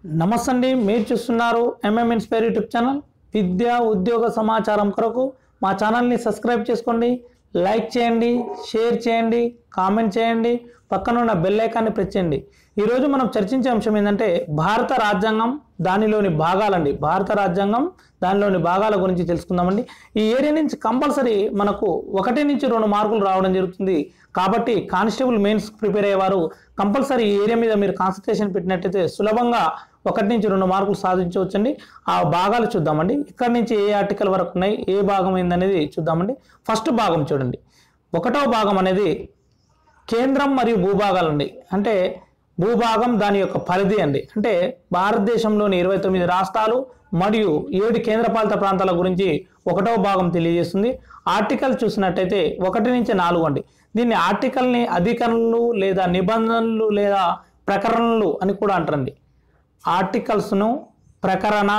నమస్తే అండి మీరు చూస్తున్నారు ఎంఎం ఇన్స్పైర్ యూట్యూబ్ ఛానల్ విద్య ఉద్యోగ సమాచారం కొరకు మా ఛానల్ని సబ్స్క్రైబ్ చేసుకోండి లైక్ చేయండి షేర్ చేయండి కామెంట్ చేయండి పక్కన ఉన్న బెల్ ఐకాన్ని ప్రెస్ చేయండి ఈరోజు మనం చర్చించే అంశం ఏంటంటే భారత రాజ్యాంగం దానిలోని భాగాలండి భారత రాజ్యాంగం దానిలోని భాగాల గురించి తెలుసుకుందామండి ఈ ఏరియా నుంచి కంపల్సరీ మనకు ఒకటి నుంచి రెండు మార్కులు రావడం జరుగుతుంది కాబట్టి కానిస్టేబుల్ మెయిన్స్ ప్రిపేర్ అయ్యేవారు కంపల్సరీ ఈ ఏరియా మీద మీరు కాన్సన్ట్రేషన్ పెట్టినట్టయితే సులభంగా ఒకటి నుంచి రెండు మార్కులు సాధించవచ్చండి ఆ భాగాలు చూద్దామండి ఇక్కడ నుంచి ఏ ఆర్టికల్ వరకు ఉన్నాయి ఏ భాగం ఏందనేది చూద్దామండి ఫస్ట్ భాగం చూడండి ఒకటవ భాగం అనేది కేంద్రం మరియు భూభాగాలు అండి అంటే భూభాగం దాని యొక్క పరిధి అండి అంటే భారతదేశంలోని ఇరవై తొమ్మిది రాష్ట్రాలు మరియు ఏడు కేంద్రపాలిత ప్రాంతాల గురించి ఒకటవ భాగం తెలియజేస్తుంది ఆర్టికల్ చూసినట్టయితే ఒకటి నుంచి నాలుగు అండి దీన్ని ఆర్టికల్ని అధికరణలు లేదా నిబంధనలు లేదా ప్రకరణలు అని కూడా అంటారండి ఆర్టికల్స్ను ప్రకరణ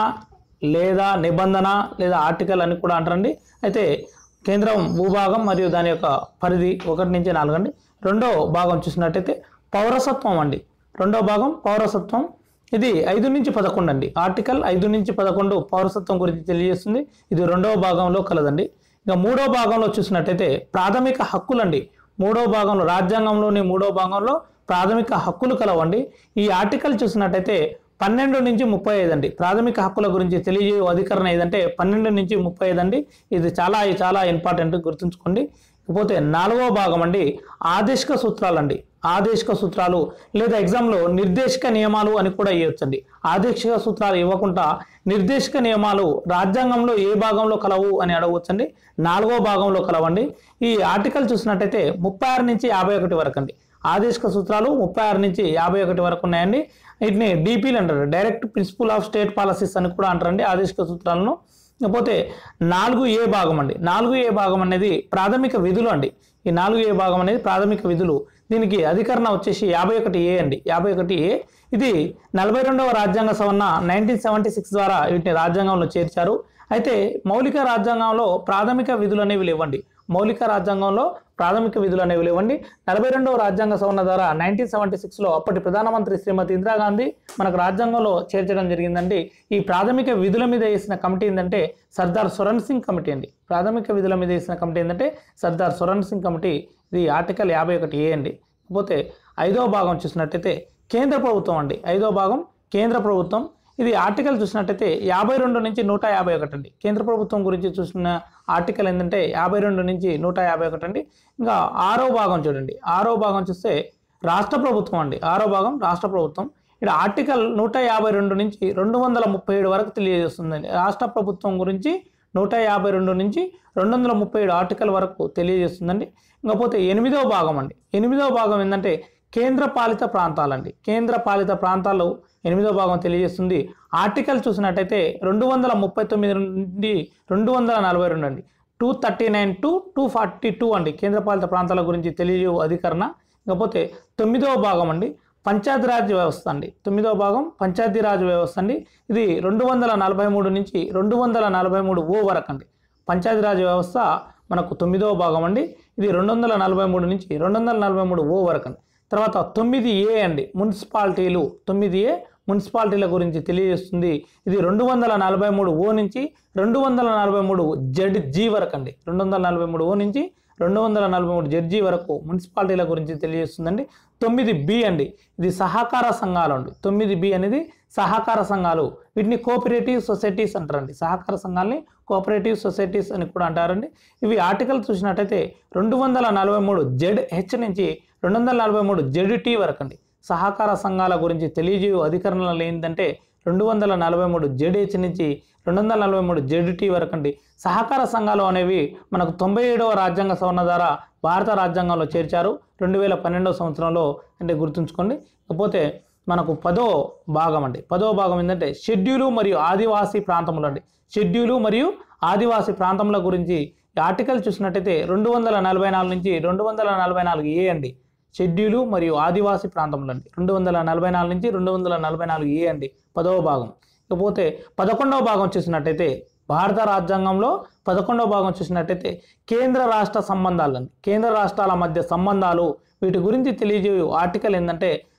లేదా నిబంధన లేదా ఆర్టికల్ అని కూడా అంటారండి అయితే కేంద్రం భూభాగం మరియు దాని యొక్క పరిధి ఒకటి నుంచి నాలుగు అండి రెండో భాగం చూసినట్టయితే పౌరసత్వం అండి రెండో భాగం పౌరసత్వం ఇది ఐదు నుంచి పదకొండు అండి ఆర్టికల్ ఐదు నుంచి పదకొండు పౌరసత్వం గురించి తెలియజేస్తుంది ఇది రెండవ భాగంలో కలదండి ఇక మూడో భాగంలో చూసినట్టయితే ప్రాథమిక హక్కులండి మూడో భాగంలో రాజ్యాంగంలోని మూడో భాగంలో ప్రాథమిక హక్కులు కలవండి ఈ ఆర్టికల్ చూసినట్టయితే పన్నెండు నుంచి ముప్పై ఐదు అండి ప్రాథమిక హక్కుల గురించి తెలియజే అధికరణ ఏదంటే పన్నెండు నుంచి ముప్పై ఐదు అండి ఇది చాలా చాలా ఇంపార్టెంట్ గుర్తుంచుకోండి ఇకపోతే నాలుగో భాగం అండి ఆదేశిక సూత్రాలు అండి ఆదేశిక సూత్రాలు లేదా ఎగ్జామ్లో నిర్దేశక నియమాలు అని కూడా ఇవ్వచ్చండి ఆదేశిక సూత్రాలు ఇవ్వకుండా నిర్దేశక నియమాలు రాజ్యాంగంలో ఏ భాగంలో కలవు అని అడగవచ్చండి నాలుగో భాగంలో కలవండి ఈ ఆర్టికల్ చూసినట్టయితే ముప్పై ఆరు నుంచి యాభై ఒకటి వరకు అండి ఆదేశిక సూత్రాలు ముప్పై ఆరు నుంచి యాభై ఒకటి వరకు ఉన్నాయండి వీటిని డీపీలు అంటారు direct principle of state policies అని కూడా అంటారండి ఆదేశిక సూత్రాలను ఇకపోతే నాలుగు ఏ భాగం అండి నాలుగు ఏ భాగం అనేది ప్రాథమిక విధులు అండి ఈ నాలుగు ఏ భాగం అనేది ప్రాథమిక విధులు దీనికి అధికరణ వచ్చేసి యాభై ఒకటి ఏ అండి యాభై ఒకటి ఏ ఇది నలభై రెండవ రాజ్యాంగ సవరణ నైన్టీన్ సెవెంటీ సిక్స్ ద్వారా వీటిని రాజ్యాంగంలో చేర్చారు అయితే మౌలిక రాజ్యాంగంలో ప్రాథమిక విధులు అనేవి లేవండి మౌలిక రాజ్యాంగంలో ప్రాథమిక విధులు అనేవి లేవండి నలభై రెండవ రాజ్యాంగ సవరణ ద్వారా నైన్టీన్ సెవెంటీ సిక్స్లో అప్పటి ప్రధానమంత్రి శ్రీమతి ఇందిరాగాంధీ మనకు రాజ్యాంగంలో చేర్చడం జరిగిందండి ఈ ప్రాథమిక విధుల మీద వేసిన కమిటీ ఏంటంటే సర్దార్ సురణ్ సింగ్ కమిటీ అండి ప్రాథమిక విధుల మీద వేసిన కమిటీ ఏంటంటే సర్దార్ సురణ్ సింగ్ కమిటీ ఇది ఆర్టికల్ యాభై ఒకటి ఏ అండి కాకపోతే ఐదవ భాగం చూసినట్టయితే కేంద్ర ప్రభుత్వం అండి ఐదవ భాగం కేంద్ర ప్రభుత్వం ఇది ఆర్టికల్ చూసినట్టయితే యాభై రెండు నుంచి నూట యాభై ఒకటి అండి కేంద్ర ప్రభుత్వం గురించి చూసిన ఆర్టికల్ ఏంటంటే యాభై రెండు నుంచి నూట యాభై ఒకటి అండి ఇంకా ఆరో భాగం చూడండి ఆరో భాగం చూస్తే రాష్ట్ర ప్రభుత్వం అండి ఆరో భాగం రాష్ట్ర ప్రభుత్వం ఇక్కడ ఆర్టికల్ నూట యాభై రెండు నుంచి రెండు వందల ముప్పై ఏడు వరకు తెలియజేస్తుందండి రాష్ట్ర ప్రభుత్వం గురించి నూట యాభై రెండు నుంచి రెండు వందల ముప్పై ఏడు ఆర్టికల్ వరకు తెలియజేస్తుందండి ఇంకపోతే ఎనిమిదవ భాగం అండి ఎనిమిదవ భాగం ఏంటంటే కేంద్ర పాలిత ప్రాంతాలండి కేంద్ర పాలిత ప్రాంతాలు ఎనిమిదవ భాగం తెలియజేస్తుంది ఆర్టికల్ చూసినట్టయితే రెండు వందల ముప్పై తొమ్మిది నుండి రెండు వందల నలభై రెండు అండి two thirty nine to two forty two అండి కేంద్రపాలిత ప్రాంతాల గురించి తెలియ అధికరణ ఇకపోతే తొమ్మిదవ భాగం అండి పంచాయతీరాజ్ వ్యవస్థ అండి తొమ్మిదవ భాగం పంచాయతీరాజ్ వ్యవస్థ అండి ఇది రెండు వందల నలభై మూడు నుంచి రెండు వందల నలభై మూడు ఓ వరకు అండి పంచాయతీరాజ్ వ్యవస్థ మనకు తొమ్మిదవ భాగం అండి ఇది రెండు వందల నలభై మూడు నుంచి రెండు వందల నలభై మూడు ఓ వరకు అండి తర్వాత తొమ్మిది ఏ అండి మున్సిపాలిటీలు తొమ్మిది ఏ మున్సిపాలిటీల గురించి తెలియజేస్తుంది ఇది రెండు వందల నలభై మూడు ఓ నుంచి రెండు వందల నలభై మూడు జెడ్ జీ వరకు అండి రెండు వందల నలభై మూడు ఓ నుంచి రెండు వందల నలభై మూడు జడ్జి వరకు మున్సిపాలిటీల గురించి తెలియజేస్తుందండి తొమ్మిది బి అండి ఇది సహకార సంఘాలు అండి తొమ్మిది బి అనేది సహకార సంఘాలు వీటిని కోఆపరేటివ్ సొసైటీస్ అంటారండి సహకార సంఘాలని కోఆపరేటివ్ సొసైటీస్ అని కూడా అంటారండి ఇవి ఆర్టికల్ చూసినట్టయితే రెండు వందల నలభై మూడు జెడ్ హెచ్ నుంచి రెండు వందల నలభై మూడు జెడ్ టీ వరకు అండి సహకార సంఘాల గురించి తెలియజేయు అధికరణలు ఏంటంటే రెండు వందల నలభై మూడు జెడ్హెచ్ నుంచి రెండు వందల నలభై మూడు జెడ్టీ వరకు అండి సహకార సంఘాలు అనేవి మనకు తొంభై ఏడవ రాజ్యాంగ సవరణ ద్వారా భారత రాజ్యాంగంలో చేర్చారు రెండు వేల పన్నెండవ సంవత్సరంలో అంటే గుర్తుంచుకోండి ఇకపోతే మనకు పదో భాగం అండి పదో భాగం ఏంటంటే షెడ్యూలు మరియు ఆదివాసీ ప్రాంతములు అండి షెడ్యూలు మరియు ఆదివాసీ ప్రాంతముల గురించి ఈ ఆర్టికల్ చూసినట్టయితే రెండు వందల నలభై నాలుగు నుంచి రెండు వందల నలభై నాలుగు ఏ అండి షెడ్యూలు మరియు ఆదివాసీ ప్రాంతములు అండి రెండు వందల నలభై నాలుగు నుంచి రెండు వందల నలభై నాలుగు ఏ అండి పదవ భాగం ఇకపోతే పదకొండవ భాగం చూసినట్టయితే భారత రాజ్యాంగంలో పదకొండవ భాగం చూసినట్టయితే కేంద్ర రాష్ట్ర సంబంధాలు అండి కేంద్ర రాష్ట్రాల మధ్య సంబంధాలు వీటి గురించి తెలియజేయు ఆర్టికల్ ఏంటంటే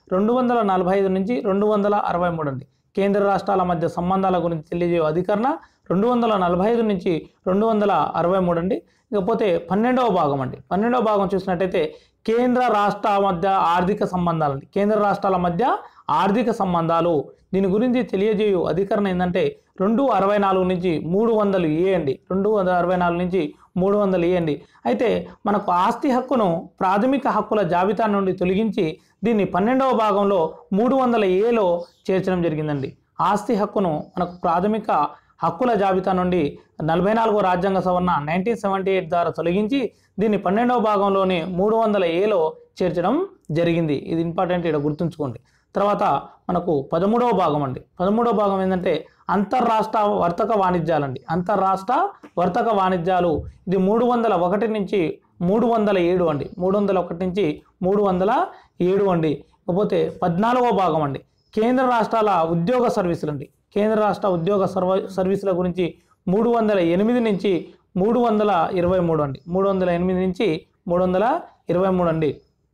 రెండు వందల నలభై ఐదు నుంచి రెండు వందల అరవై మూడు అండి కేంద్ర రాష్ట్రాల మధ్య సంబంధాల గురించి తెలియజేయ అధికరణ రెండు వందల నలభై ఐదు నుంచి రెండు వందల అరవై మూడు అండి ఇకపోతే పన్నెండవ భాగం అండి పన్నెండవ భాగం చూసినట్టయితే కేంద్ర రాష్ట్రాల మధ్య ఆర్థిక సంబంధాలు అండి కేంద్ర రాష్ట్రాల మధ్య ఆర్థిక సంబంధాలు దీని గురించి తెలియజేయు అధికరణ ఏంటంటే రెండు అరవై నాలుగు నుంచి మూడు వందలు ఏ అండి రెండు వందల అరవై నాలుగు నుంచి మూడు వందలు ఏ అండి అయితే మనకు ఆస్తి హక్కును ప్రాథమిక హక్కుల జాబితా నుండి తొలగించి దీన్ని పన్నెండవ భాగంలో మూడు వందల ఏలో చేర్చడం జరిగిందండి ఆస్తి హక్కును మనకు ప్రాథమిక హక్కుల జాబితా నుండి నలభై నాలుగో రాజ్యాంగ సవరణ నైన్టీన్ సెవెంటీ ఎయిట్ ద్వారా తొలగించి దీన్ని పన్నెండవ భాగంలోని మూడు వందల ఏలో చేర్చడం జరిగింది ఇది ఇంపార్టెంట్ ఇక్కడ గుర్తుంచుకోండి తర్వాత మనకు పదమూడవ భాగం అండి పదమూడవ భాగం ఏంటంటే అంతర్రాష్ట్ర వర్తక వాణిజ్యాలండి అంతర్రాష్ట్ర వర్తక వాణిజ్యాలు ఇది మూడు వందల ఒకటి నుంచి మూడు వందల ఏడు అండి మూడు వందల ఒకటి నుంచి మూడు వందల ఏడు అండి ఇకపోతే పద్నాలుగవ భాగం అండి కేంద్ర రాష్ట్రాల ఉద్యోగ సర్వీసులు అండి కేంద్ర రాష్ట్ర ఉద్యోగ సర్వ సర్వీసుల గురించి మూడు వందల ఎనిమిది నుంచి మూడు వందల ఇరవై మూడు అండి మూడు వందల ఎనిమిది నుంచి మూడు వందల ఇరవై మూడు అండి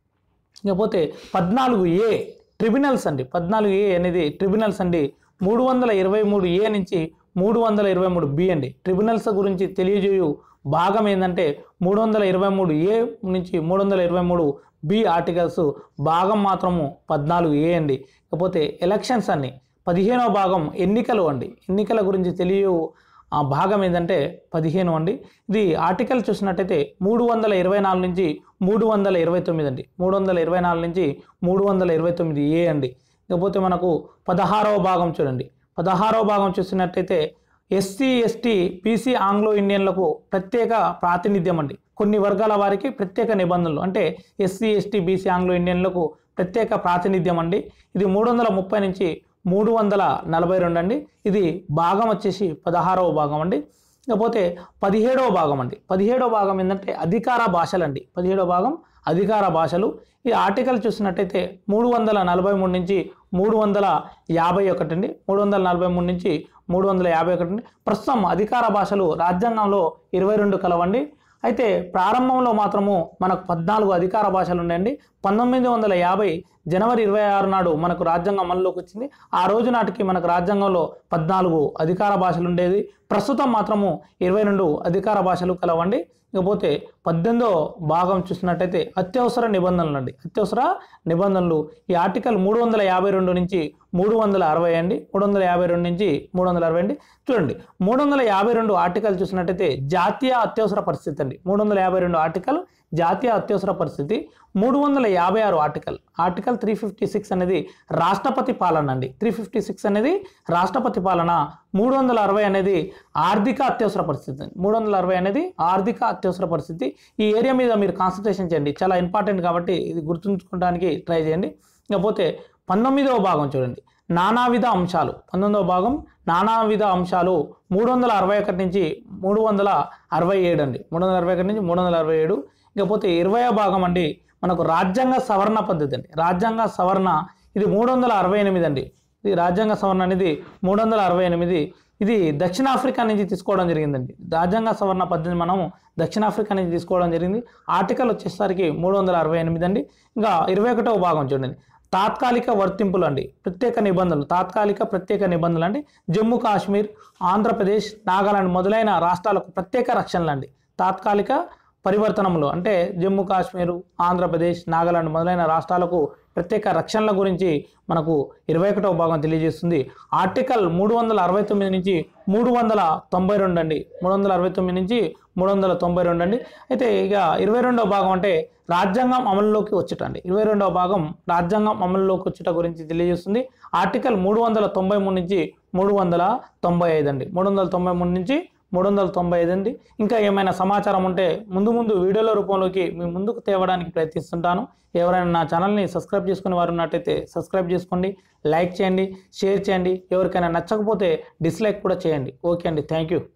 ఇకపోతే పద్నాలుగు ఏ ట్రిబ్యునల్స్ అండి పద్నాలుగు ఏ అనేది ట్రిబ్యునల్స్ అండి మూడు వందల ఇరవై మూడు ఏ నుంచి మూడు వందల ఇరవై మూడు బి అండి ట్రిబ్యునల్స్ గురించి తెలియజేయు భాగం ఏంటంటే మూడు వందల ఇరవై మూడు ఏ నుంచి మూడు వందల ఇరవై మూడు బి ఆర్టికల్స్ భాగం మాత్రము పద్నాలుగు ఏ అండి ఇకపోతే ఎలక్షన్స్ అన్ని పదిహేనవ భాగం ఎన్నికలు అండి ఎన్నికల గురించి తెలియ ఆ భాగం ఏంటంటే పదిహేను అండి ఇది ఆర్టికల్ చూసినట్టయితే మూడు వందల ఇరవై నాలుగు నుంచి మూడు వందల ఇరవై తొమ్మిది అండి మూడు వందల ఇరవై నాలుగు నుంచి మూడు వందల ఇరవై తొమ్మిది ఏ అండి ఇకపోతే మనకు పదహారవ భాగం చూడండి పదహారవ భాగం చూసినట్టయితే ఎస్సీ ఎస్టీ బీసీ ఆంగ్లో ఇండియన్లకు ప్రత్యేక ప్రాతినిధ్యం అండి కొన్ని వర్గాల వారికి ప్రత్యేక నిబంధనలు అంటే ఎస్సీ ఎస్టీ బీసీ ఆంగ్లో ఇండియన్లకు ప్రత్యేక ప్రాతినిధ్యం అండి ఇది మూడు వందల ముప్పై నుంచి మూడు వందల నలభై రెండు అండి ఇది భాగం వచ్చేసి పదహారవ భాగం అండి ఇకపోతే పదిహేడవ భాగం అండి పదిహేడవ భాగం ఏంటంటే అధికార భాషలు అండి పదిహేడవ భాగం అధికార భాషలు ఈ ఆర్టికల్ చూసినట్టయితే మూడు వందల నలభై మూడు నుంచి మూడు వందల యాభై ఒకటి అండి మూడు వందల నలభై మూడు నుంచి మూడు వందల యాభై ఒకటి అండి ప్రస్తుతం అధికార భాషలు రాజ్యాంగంలో ఇరవై రెండు కలవండి అయితే ప్రారంభంలో మాత్రము మనకు పద్నాలుగు అధికార భాషలు ఉన్నాయండి పంతొమ్మిది వందల యాభై జనవరి ఇరవై ఆరు నాడు మనకు రాజ్యాంగం అమల్లోకి వచ్చింది ఆ రోజు నాటికి మనకు రాజ్యాంగంలో పద్నాలుగు అధికార భాషలు ఉండేది ప్రస్తుతం మాత్రము ఇరవై రెండు అధికార భాషలు కలవండి ఇకపోతే పద్దెనిమిదో భాగం చూసినట్టయితే అత్యవసర నిబంధనలు అండి అత్యవసర నిబంధనలు ఈ ఆర్టికల్ మూడు వందల యాభై రెండు నుంచి మూడు వందల అరవై అండి మూడు వందల యాభై రెండు నుంచి మూడు వందల అరవై అండి చూడండి మూడు వందల యాభై రెండు ఆర్టికల్ చూసినట్టయితే జాతీయ అత్యవసర పరిస్థితి అండి మూడు వందల యాభై రెండు ఆర్టికల్ జాతీయ అత్యవసర పరిస్థితి మూడు వందల యాభై ఆరు article article three fifty six అనేది రాష్ట్రపతి పాలన అండి త్రీ ఫిఫ్టీ సిక్స్ అనేది రాష్ట్రపతి పాలన మూడు వందల అరవై అనేది ఆర్థిక అత్యవసర పరిస్థితి అండి మూడు వందల అరవై అనేది ఆర్థిక అత్యవసర పరిస్థితి ఈ ఏరియా మీద మీరు కాన్సన్ట్రేషన్ చేయండి చాలా ఇంపార్టెంట్ కాబట్టి ఇది గుర్తుంచుకోవడానికి ట్రై చేయండి ఇకపోతే పంతొమ్మిదవ భాగం చూడండి నానావిధ అంశాలు పంతొమ్మిదవ భాగం నానావిధ అంశాలు మూడు వందల అరవై ఒకటి నుంచి మూడు వందల అరవై ఏడు అండి మూడు వందల అరవై ఒకటి నుంచి మూడు వందల అరవై ఏడు ఇకపోతే ఇరవయో భాగం అండి మనకు రాజ్యాంగ సవరణ పద్ధతి అండి రాజ్యాంగ సవరణ ఇది మూడు వందల అరవై ఎనిమిది అండి ఇది రాజ్యాంగ సవరణ అనేది మూడు వందల అరవై ఎనిమిది ఇది దక్షిణాఫ్రికా నుంచి తీసుకోవడం జరిగిందండి రాజ్యాంగ సవరణ పద్ధతి మనం దక్షిణాఫ్రికా నుంచి తీసుకోవడం జరిగింది ఆర్టికల్ వచ్చేసరికి మూడు వందల అరవై ఎనిమిది అండి ఇంకా ఇరవై ఒకటవ భాగం చూడండి తాత్కాలిక వర్తింపులు అండి ప్రత్యేక నిబంధనలు తాత్కాలిక ప్రత్యేక నిబంధనలు అండి జమ్మూ కాశ్మీర్ ఆంధ్రప్రదేశ్ నాగాలాండ్ మొదలైన రాష్ట్రాలకు ప్రత్యేక రక్షణలు అండి తాత్కాలిక పరివర్తనములు అంటే జమ్మూ కాశ్మీరు ఆంధ్రప్రదేశ్ నాగాలాండ్ మొదలైన రాష్ట్రాలకు ప్రత్యేక రక్షణల గురించి మనకు ఇరవై ఒకటవ భాగం తెలియజేస్తుంది ఆర్టికల్ మూడు వందల అరవై తొమ్మిది నుంచి మూడు వందల తొంభై రెండు అండి మూడు వందల అరవై తొమ్మిది నుంచి మూడు వందల తొంభై రెండు అండి అయితే ఇక ఇరవై రెండవ భాగం అంటే రాజ్యాంగం అమలులోకి వచ్చటండి ఇరవై రెండవ భాగం రాజ్యాంగం అమలులోకి వచ్చట గురించి తెలియజేస్తుంది ఆర్టికల్ మూడు వందల తొంభై మూడు నుంచి మూడు వందల తొంభై ఐదు అండి మూడు వందల తొంభై మూడు నుంచి మూడు వందల తొంభై ఐదు అండి ఇంకా ఏమైనా సమాచారం ఉంటే ముందు ముందు వీడియోల రూపంలోకి మీ ముందుకు తేవడానికి ప్రయత్నిస్తుంటాను ఎవరైనా నా ఛానల్ని సబ్స్క్రైబ్ చేసుకునే వారు ఉన్నట్టయితే సబ్స్క్రైబ్ చేసుకోండి లైక్ చేయండి షేర్ చేయండి ఎవరికైనా నచ్చకపోతే డిస్లైక్ కూడా చేయండి ఓకే అండి థ్యాంక్ యూ